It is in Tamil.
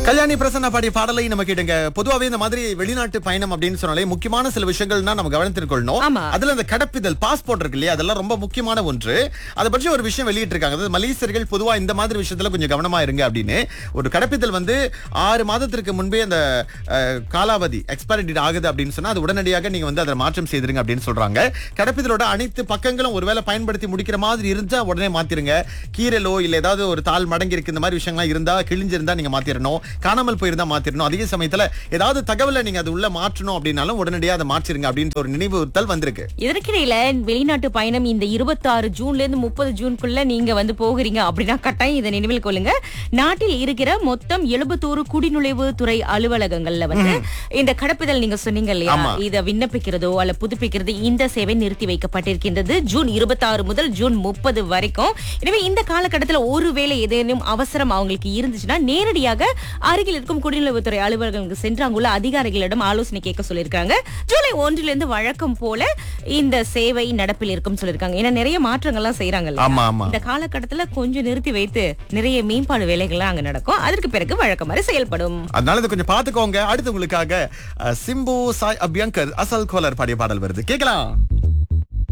கல்யாணி பிரசன்னா பாடிய பாடலை நம்ம கேட்டுங்க பொதுவாவே இந்த மாதிரி வெளிநாட்டு பயணம் அப்படின்னு சொன்னாலே முக்கியமான சில விஷயங்கள்னா நம்ம கவனத்திற்கொள்ளணும் ஆமா. அதுல இந்த கடப்பிதழ் பாஸ்போர்ட் இருக்கு இல்லையா அதெல்லாம் ரொம்ப முக்கியமான ஒன்று அதை பற்றி ஒரு விஷயம் வெளியிட்டு இருக்காங்க அதாவது மலேசியர்கள் பொதுவா இந்த மாதிரி விஷயத்துல கொஞ்சம் கவனமா இருங்க அப்படின்னு ஒரு கடப்பிதழ் வந்து ஆறு மாதத்திற்கு முன்பே அந்த அஹ், காலாவதி எக்ஸ்பைரி டேட் ஆகுது அப்படின்னு சொன்னா அது உடனடியாக நீங்க வந்து அதை மாற்றம் செய்திருங்க அப்படின்னு சொல்றாங்க கடப்பிதழோட அனைத்து பக்கங்களும் ஒருவேளை பயன்படுத்தி முடிக்கிற மாதிரி இருந்தா உடனே மாத்திருங்க கீரலோ இல்ல ஏதாவது ஒரு தாள் மடங்கி இருக்கு இந்த மாதிரி விஷயங்கள்லாம் இருந்தா கிழிஞ்சிருந்தா நீங்க மாத்திரணும் காணாமல் போயிருந்தா மாத்திரணும் அதே சமயத்துல ஏதாவது தகவலை நீங்க அது உள்ள மாற்றணும் அப்படின்னாலும் உடனடியா அதை மாற்றிருங்க அப்படின்ற ஒரு நினைவுறுத்தல் வந்திருக்கு இதற்கிடையில வெளிநாட்டு பயணம் இந்த 26 ஜூன்ல இருந்து முப்பது ஜூன்குள்ள நீங்க வந்து போகிறீங்க அப்படின்னா கட்டாயம் இதை நினைவில் கொள்ளுங்க நாட்டில் இருக்கிற மொத்தம் எழுபத்தோரு குடிநுழைவு துறை அலுவலகங்கள்ல வந்து இந்த கடப்பிதழ் நீங்க சொன்னீங்க இல்லையா ஆமா. இத விண்ணப்பிக்கிறதோ அல்ல புதுப்பிக்கிறது இந்த சேவை நிறுத்தி வைக்கப்பட்டிருக்கின்றது ஜூன் 26 முதல் ஜூன் முப்பது வரைக்கும் எனவே இந்த காலகட்டத்தில் ஒருவேளை ஏதேனும் அவசரம் அவங்களுக்கு இருந்துச்சுன்னா நேரடியாக அருகில் இருக்கும் குடிநுழைவுத்துறை அலுவலகங்களுக்கு சென்று அங்குள்ள அதிகாரிகளிடம் ஆலோசனை கேட்க சொல்லியிருக்காங்க ஜூலை ஒன்றிலிருந்து வழக்கம் போல இந்த சேவை நடப்பில் இருக்கும் சொல்லியிருக்காங்க ஏன்னா நிறைய மாற்றங்கள்லாம் செய்யறாங்க ஆமா, ஆமா. இந்த காலகட்டத்துல கொஞ்சம் நிறுத்தி வைத்து நிறைய மேம்பாடு வேலைகள்லாம் அங்க நடக்கும் அதற்கு பிறகு வழக்கம் மாதிரி செயல்படும் அதனால இதை கொஞ்சம் பாத்துக்கோங்க அடுத்து உங்களுக்காக அஹ், சிம்பு சாய் அபியங்கர் அசல் கோலர் பாடிய பாடல் வருது கேக்கலாம்